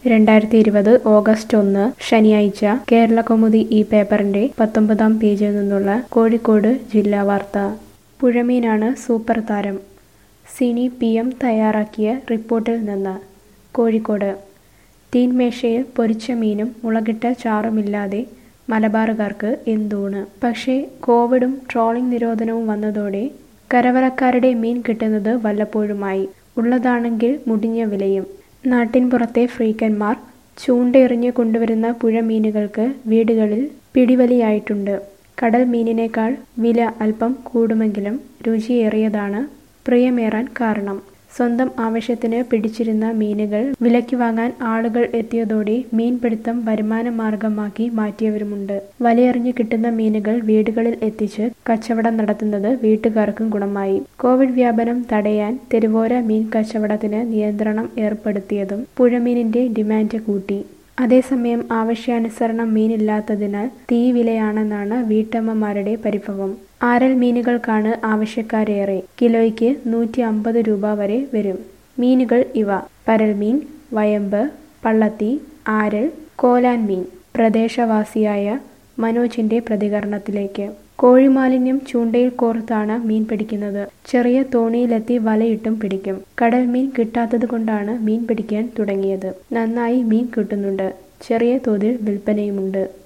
രണ്ടായിരത്തി ഇരുപത് ഓഗസ്റ്റ് ഒന്ന് ശനിയാഴ്ച കേരളകൗമുദി ഈ പേപ്പറിന്റെ പത്തൊമ്പതാം പേജിൽ നിന്നുള്ള കോഴിക്കോട് ജില്ലാ വാർത്ത പുഴമീനാണ് സൂപ്പർ താരം സിനി പി എം തയ്യാറാക്കിയ റിപ്പോർട്ടിൽ നിന്ന് കോഴിക്കോട് തീൻമേശയിൽ പൊരിച്ച മീനും മുളകിട്ട ചാറുമില്ലാതെ മലബാറുകാർക്ക് എന്തൂണ് പക്ഷേ കോവിഡും ട്രോളിംഗ് നിരോധനവും വന്നതോടെ കരവലക്കാരുടെ മീൻ കിട്ടുന്നത് വല്ലപ്പോഴുമായി ഉള്ളതാണെങ്കിൽ മുടിഞ്ഞ വിലയും നാട്ടിൻപുറത്തെ ഫ്രീക്കന്മാർ ചൂണ്ടയെറിഞ്ഞ് കൊണ്ടുവരുന്ന പുഴമീനുകൾക്ക് വീടുകളിൽ പിടിവലിയായിട്ടുണ്ട് കടൽ മീനിനേക്കാൾ വില അല്പം കൂടുമെങ്കിലും രുചിയേറിയതാണ് പ്രിയമേറാൻ കാരണം സ്വന്തം ആവശ്യത്തിന് പിടിച്ചിരുന്ന മീനുകൾ വിലയ്ക്ക് വാങ്ങാൻ ആളുകൾ എത്തിയതോടെ മീൻപിടുത്തം വരുമാന മാർഗമാക്കി മാറ്റിയവരുമുണ്ട് വലയെറിഞ്ഞ് കിട്ടുന്ന മീനുകൾ വീടുകളിൽ എത്തിച്ച് കച്ചവടം നടത്തുന്നത് വീട്ടുകാർക്കും ഗുണമായി കോവിഡ് വ്യാപനം തടയാൻ തെരുവോര മീൻ കച്ചവടത്തിന് നിയന്ത്രണം ഏർപ്പെടുത്തിയതും പുഴമീനിന്റെ ഡിമാൻഡ് കൂട്ടി അതേസമയം ആവശ്യാനുസരണം മീനില്ലാത്തതിനാൽ തീ വിലയാണെന്നാണ് വീട്ടമ്മമാരുടെ പരിഭവം ആരൽ മീനുകൾക്കാണ് ആവശ്യക്കാരേറെ കിലോയ്ക്ക് നൂറ്റി അമ്പത് രൂപ വരെ വരും മീനുകൾ ഇവ പരൽമീൻ വയമ്പ് പള്ളത്തി ആരൽ കോലാൻ മീൻ പ്രദേശവാസിയായ മനോജിന്റെ പ്രതികരണത്തിലേക്ക് കോഴിമാലിന്യം ചൂണ്ടയിൽ കോർത്താണ് മീൻ പിടിക്കുന്നത് ചെറിയ തോണിയിലെത്തി വലയിട്ടും പിടിക്കും കടൽ മീൻ കിട്ടാത്തത് കൊണ്ടാണ് മീൻ പിടിക്കാൻ തുടങ്ങിയത് നന്നായി മീൻ കിട്ടുന്നുണ്ട് ചെറിയ തോതിൽ വിൽപ്പനയുമുണ്ട്